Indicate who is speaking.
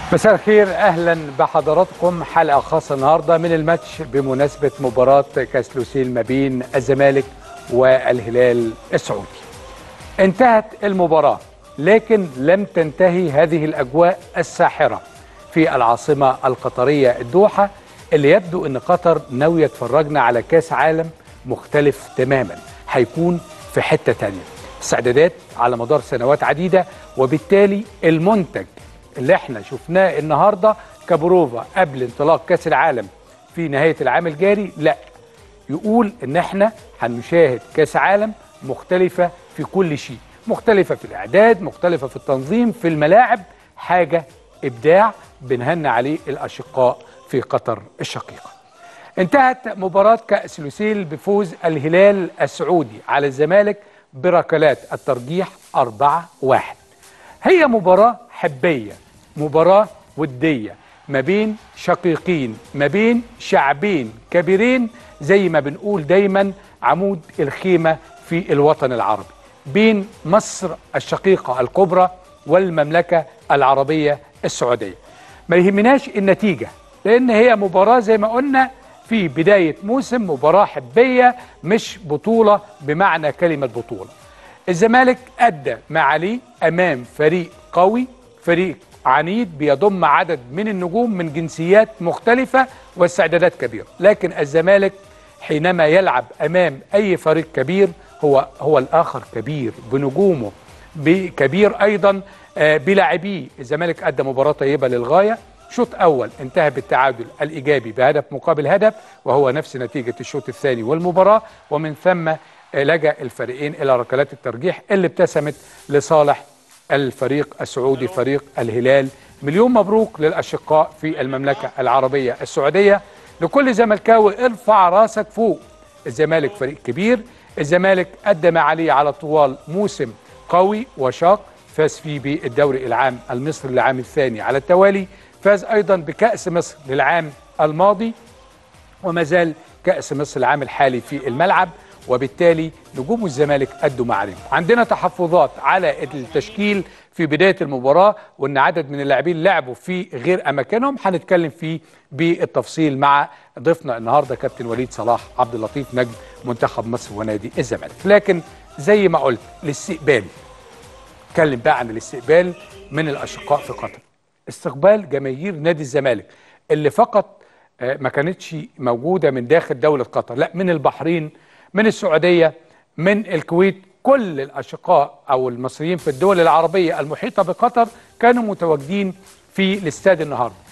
Speaker 1: مساء الخير اهلا بحضراتكم حلقه خاصه النهارده من الماتش بمناسبه مباراه كاس لوسيل ما بين الزمالك والهلال السعودي. انتهت المباراه لكن لم تنتهي هذه الاجواء الساحره في العاصمه القطريه الدوحه اللي يبدو ان قطر ناويه تفرجنا على كاس عالم مختلف تماما هيكون في حته تانيه. استعدادات على مدار سنوات عديده وبالتالي المنتج اللي احنا شفناه النهارده كبروفا قبل انطلاق كاس العالم في نهايه العام الجاري لا يقول ان احنا هنشاهد كاس عالم مختلفه في كل شيء مختلفه في الاعداد مختلفه في التنظيم في الملاعب حاجه ابداع بنهنى عليه الاشقاء في قطر الشقيقه انتهت مباراه كاس لوسيل بفوز الهلال السعودي على الزمالك بركلات الترجيح 4-1 هي مباراه حبيه مباراة ودية ما بين شقيقين ما بين شعبين كبيرين زي ما بنقول دايما عمود الخيمة في الوطن العربي بين مصر الشقيقة الكبرى والمملكة العربية السعودية ما يهمناش النتيجة لأن هي مباراة زي ما قلنا في بداية موسم مباراة حبية مش بطولة بمعنى كلمة بطولة الزمالك أدى ما عليه أمام فريق قوي فريق عنيد بيضم عدد من النجوم من جنسيات مختلفة واستعدادات كبيرة لكن الزمالك حينما يلعب أمام أي فريق كبير هو هو الآخر كبير بنجومه بكبير أيضا بلاعبيه الزمالك أدى مباراة طيبة للغاية شوط أول انتهى بالتعادل الإيجابي بهدف مقابل هدف وهو نفس نتيجة الشوط الثاني والمباراة ومن ثم لجأ الفريقين إلى ركلات الترجيح اللي ابتسمت لصالح الفريق السعودي فريق الهلال مليون مبروك للأشقاء في المملكة العربية السعودية لكل زملكاوي ارفع راسك فوق الزمالك فريق كبير الزمالك أدى ما عليه على طوال موسم قوي وشاق فاز فيه بالدوري العام المصري للعام الثاني على التوالي فاز أيضا بكأس مصر للعام الماضي وما زال كأس مصر العام الحالي في الملعب وبالتالي نجوم الزمالك أدوا ما عليهم عندنا تحفظات على التشكيل في بداية المباراة وأن عدد من اللاعبين لعبوا في غير أماكنهم هنتكلم فيه بالتفصيل مع ضيفنا النهاردة كابتن وليد صلاح عبد اللطيف نجم منتخب مصر ونادي الزمالك لكن زي ما قلت الاستقبال اتكلم بقى عن الاستقبال من الأشقاء في قطر استقبال جماهير نادي الزمالك اللي فقط ما كانتش موجودة من داخل دولة قطر لا من البحرين من السعودية من الكويت كل الأشقاء أو المصريين في الدول العربية المحيطة بقطر كانوا متواجدين في الاستاد النهاردة